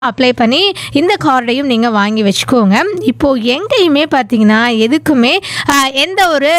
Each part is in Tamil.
அப்ளை பண்ணி இந்த கார்டையும் நீங்கள் வாங்கி வச்சுக்கோங்க இப்போது எங்கேயுமே பார்த்தீங்கன்னா எதுக்குமே ஆஹ், எந்த ஒரு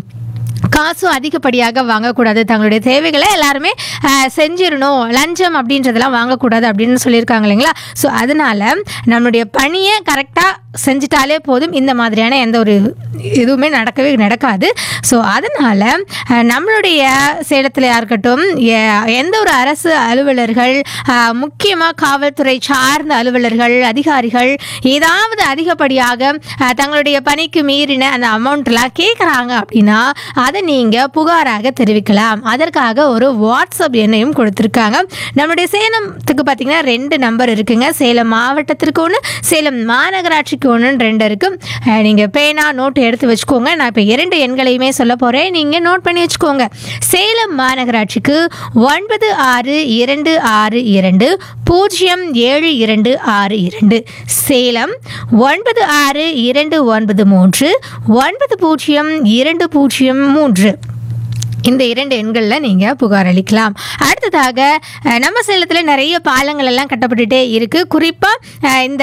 காசும் அதிகப்படியாக வாங்கக்கூடாது தங்களுடைய தேவைகளை எல்லாருமே ஆஹ், செஞ்சிடணும் லஞ்சம் அப்படின்றதெல்லாம் வாங்கக்கூடாது அப்படின்னு சொல்லியிருக்காங்க இல்லைங்களா ஸோ அதனால நம்மளுடைய பணியை கரெக்டாக செஞ்சிட்டாலே போதும் இந்த மாதிரியான எந்த ஒரு எதுவுமே நடக்கவே நடக்காது ஸோ அதனால் நம்மளுடைய சேலத்தில் இருக்கட்டும் எ- எந்த ஒரு அரசு அலுவலர்கள் முக்கியமாக காவல்துறை சார்ந்த அலுவலர்கள் அதிகாரிகள் ஏதாவது அதிகப்படியாக அஹ், தங்களுடைய பணிக்கு மீறின அந்த அமௌண்ட்லாம் கேட்குறாங்க அப்படின்னா அதை நீங்கள் புகாராக தெரிவிக்கலாம் அதற்காக ஒரு வாட்ஸ்அப் எண்ணையும் கொடுத்துருக்காங்க நம்மளுடைய சேலத்துக்கு பார்த்தீங்கன்னா ரெண்டு நம்பர் இருக்குங்க சேலம் மாவட்டத்திற்கு ஒன்று சேலம் மாநகராட்சிக்கு ஒன்றுன்னு ரெண்டு இருக்குது நீங்கள் பேனா நோட்டு எடுத்து வச்சுக்கோங்க நான் இப்போ இரண்டு எண்களையுமே சொல்ல போகிறேன் நீங்கள் நோட் பண்ணி வச்சுக்கோங்க சேலம் மாநகராட்சிக்கு ஒன்பது ஆறு இரண்டு ஆறு இரண்டு பூஜ்ஜியம் ஏழு இரண்டு ஆறு இரண்டு சேலம் ஒன்பது ஆறு இரண்டு ஒன்பது மூன்று ஒன்பது பூஜ்ஜியம் இரண்டு பூஜ்ஜியம் மூன்று இந்த இரண்டு எண்களில் நீங்கள் புகார் அளிக்கலாம் அடுத்ததாக அஹ், நம்ம சேலத்தில் நிறைய பாலங்கள் எல்லாம் கட்டப்பட்டுட்டே இருக்குது குறிப்பாக இந்த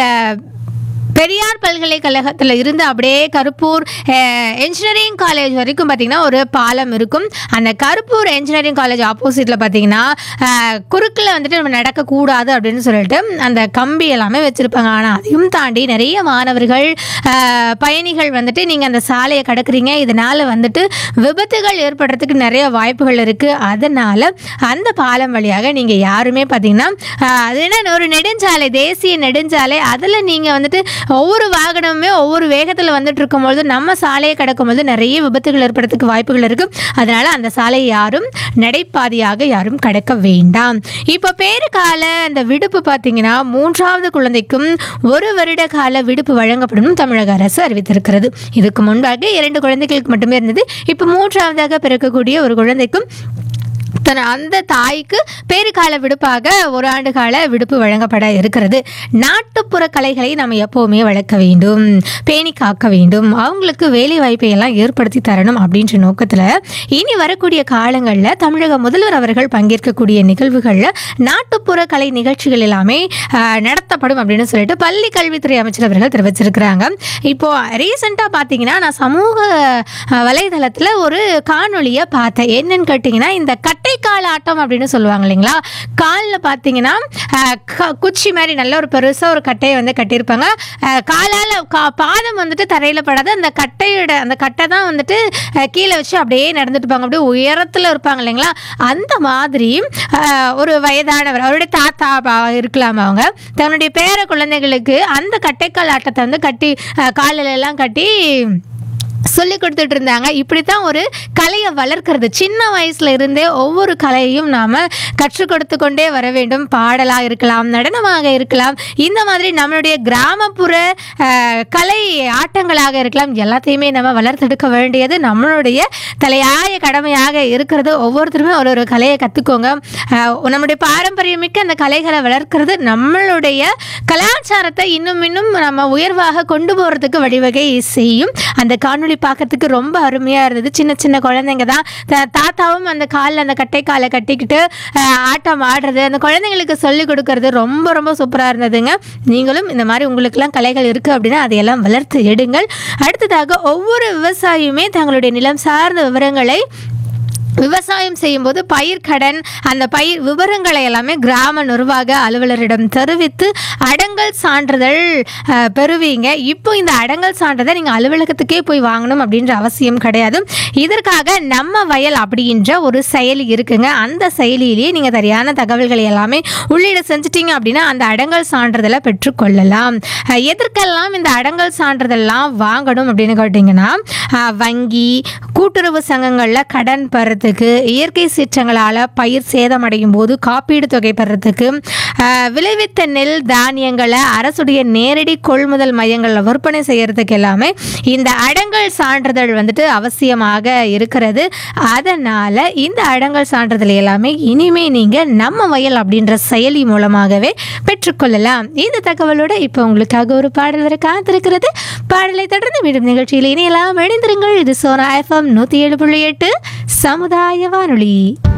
பெரியார் பல்கலைக்கழகத்தில் இருந்து அப்படியே கருப்பூர் என்ஜினியரிங் காலேஜ் வரைக்கும் பார்த்திங்கன்னா ஒரு பாலம் இருக்கும் அந்த கருப்பூர் என்ஜினியரிங் காலேஜ் ஆப்போசிட்டில் பார்த்தீங்கன்னா குறுக்கில் வந்துட்டு நம்ம நடக்கக்கூடாது அப்படின்னு சொல்லிட்டு அந்த கம்பி எல்லாமே வச்சுருப்பாங்க ஆனால் அதையும் தாண்டி நிறைய மாணவர்கள் அஹ், பயணிகள் வந்துட்டு நீங்கள் அந்த சாலையை கடக்குறீங்க இதனால் வந்துட்டு விபத்துகள் ஏற்படுறதுக்கு நிறைய வாய்ப்புகள் இருக்குது அதனால் அந்த பாலம் வழியாக நீங்கள் யாருமே பார்த்தீங்கன்னா அஹ், அது என்ன ஒரு நெடுஞ்சாலை தேசிய நெடுஞ்சாலை அதில் நீங்கள் வந்துட்டு ஒவ்வொரு வாகனமுமே ஒவ்வொரு வேகத்தில் வந்துட்டு இருக்கும்பொழுது நம்ம சாலையை கடக்கும்போது நிறைய விபத்துகள் ஏற்படுறதுக்கு வாய்ப்புகள் இருக்குது அதனால் அந்த சாலையை யாரும் நடைபாதையாக யாரும் கடக்க வேண்டாம் இப்போ பேருக்கால அந்த விடுப்பு பார்த்தீங்கன்னா மூன்றாவது குழந்தைக்கும் ஒரு வருட கால விடுப்பு வழங்கப்படும் தமிழக அரசு அறிவித்திருக்கிறது இதுக்கு முன்பாக இரண்டு குழந்தைகளுக்கு மட்டுமே இருந்தது இப்போ மூன்றாவதாக பிறக்கக்கூடிய ஒரு குழந்தைக்கும் தன் அந்த தாய்க்கு பேறுகால விடுப்பாக ஒரு ஆண்டு கால விடுப்பு வழங்கப்பட இருக்கிறது நாட்டுப்புற கலைகளை நம்ம எப்போவுமே வளர்க்க வேண்டும் பேணி காக்க வேண்டும் அவங்களுக்கு வேலை வாய்ப்பை எல்லாம் ஏற்படுத்தி தரணும் அப்படின்ற நோக்கத்தில் இனி வரக்கூடிய காலங்களில் தமிழக முதல்வர் அவர்கள் பங்கேற்கக்கூடிய நிகழ்வுகளில் நாட்டுப்புற கலை நிகழ்ச்சிகள் எல்லாமே ஆஹ், நடத்தப்படும் அப்படின்னு சொல்லிட்டு பள்ளி கல்வித்துறை அமைச்சர் அவர்கள் தெரிவிச்சிருக்கிறாங்க இப்போ ரீசெண்டாக பார்த்தீங்கன்னா நான் சமூக அஹ், வலைதளத்தில் ஒரு காணொளியை பார்த்தேன் என்னன்னு கேட்டிங்கன்னா இந்த கட்டைக்கால் ஆட்டம் அப்படின்னு சொல்லுவாங்க இல்லைங்களா காலில் பார்த்தீங்கன்னா அஹ், க- குச்சி மாதிரி நல்ல ஒரு பெருசாக ஒரு கட்டையை வந்து கட்டியிருப்பாங்க அஹ், காலால் கா பாதம் வந்துட்டு தரையில் படாது அந்த கட்டையோட அந்த கட்டை தான் வந்துட்டு அஹ், கீழே வச்சு அப்படியே நடந்துட்டு இருப்பாங்க அப்படியே உயரத்தில் இருப்பாங்க இல்லைங்களா அந்த மாதிரி அஹ், ஒரு வயதானவர் அவருடைய தாத்தா பா- இருக்கலாம் அவங்க தன்னுடைய பேர குழந்தைகளுக்கு அந்த கட்டைக்கால் ஆட்டத்தை வந்து கட்டி அஹ், காலில் எல்லாம் கட்டி சொல்லி கொடுத்துட்டு இருந்தாங்க இப்படி தான் ஒரு கலையை வளர்க்கறது சின்ன வயசுல இருந்தே ஒவ்வொரு கலையையும் நாம கற்றுக் கொடுத்து கொண்டே வர வேண்டும் பாடலாக இருக்கலாம் நடனமாக இருக்கலாம் இந்த மாதிரி நம்மளுடைய கிராமப்புற அஹ், கலை ஆட்டங்களாக இருக்கலாம் எல்லாத்தையுமே நம்ம வளர்த்தெடுக்க வேண்டியது நம்மளுடைய தலையாய கடமையாக இருக்கிறது ஒவ்வொருத்தருமே ஒரு ஒரு கலையை கற்றுக்கோங்க நம்முடைய பாரம்பரியமிக்க அந்த கலைகளை வளர்க்கிறது நம்மளுடைய கலாச்சாரத்தை இன்னும் இன்னும் நம்ம உயர்வாக கொண்டு போகிறதுக்கு வழிவகை செய்யும் அந்த காணொளி பார்க்கறதுக்கு ரொம்ப அருமையாக இருந்தது சின்ன சின்ன குழந்தைங்க தான் த- தாத்தாவும் அந்த காலில் அந்த கட்டை காலை கட்டிக்கிட்டு அஹ், ஆட்டம் ஆடுறது அந்த குழந்தைங்களுக்கு சொல்லிக் கொடுக்கறது ரொம்ப ரொம்ப சூப்பராக இருந்ததுங்க நீங்களும் இந்த மாதிரி உங்களுக்கெல்லாம் கலைகள் இருக்குது அப்படின்னா அதையெல்லாம் வளர்த்து எடுங்கள் அடுத்ததாக ஒவ்வொரு விவசாயியுமே தங்களுடைய நிலம் சார்ந்த விவரங்களை விவசாயம் செய்யும்போது பயிர்க்கடன் அந்த பயிர் விவரங்களை எல்லாமே கிராம நிர்வாக அலுவலரிடம் தெரிவித்து அடங்கல் சான்றிதழ் அஹ், பெறுவீங்க இப்போ இந்த அடங்கல் சான்றிதழ் நீங்கள் அலுவலகத்துக்கே போய் வாங்கணும் அப்படின்ற அவசியம் கிடையாது இதற்காக நம்ம வயல் அப்படின்ற ஒரு செயலி இருக்குங்க அந்த செயலியிலேயே நீங்கள் சரியான தகவல்களை எல்லாமே உள்ளீடு செஞ்சிட்டீங்க அப்படின்னா அந்த அடங்கல் சான்றிதழை பெற்றுக்கொள்ளலாம் அஹ், எதற்கெல்லாம் இந்த அடங்கல் சான்றிதழ்லாம் வாங்கணும் அப்படின்னு கேட்டிங்கன்னா அஹ், வங்கி கூட்டுறவு சங்கங்களில் கடன் பெறத்துக்கு இயற்கை சீற்றங்களால் பயிர் சேதமடையும் போது காப்பீடு தொகை பெறத்துக்கு அஹ், விளைவித்த நெல் தானியங்களை அரசுடைய நேரடி கொள்முதல் மையங்களில் விற்பனை செய்யறதுக்கு எல்லாமே இந்த அடங்கல் சான்றிதழ் வந்துட்டு அவசியமாக இருக்கிறது அதனால் இந்த அடங்கல் சான்றிதழ் எல்லாமே இனிமே நீங்கள் நம்ம வயல் அப்படின்ற செயலி மூலமாகவே பெற்றுக்கொள்ளலாம் இந்த தகவலோட இப்போ உங்களுக்காக ஒரு பாடல் வர காத்திருக்கிறது பாடலை தொடர்ந்து மீண்டும் நிகழ்ச்சியில் இணையலாம் இணைந்திருங்கள் இது சோனா எஃப்எம் நூற்றி ஏழு புள்ளி எட்டு சமுதாய வானொலி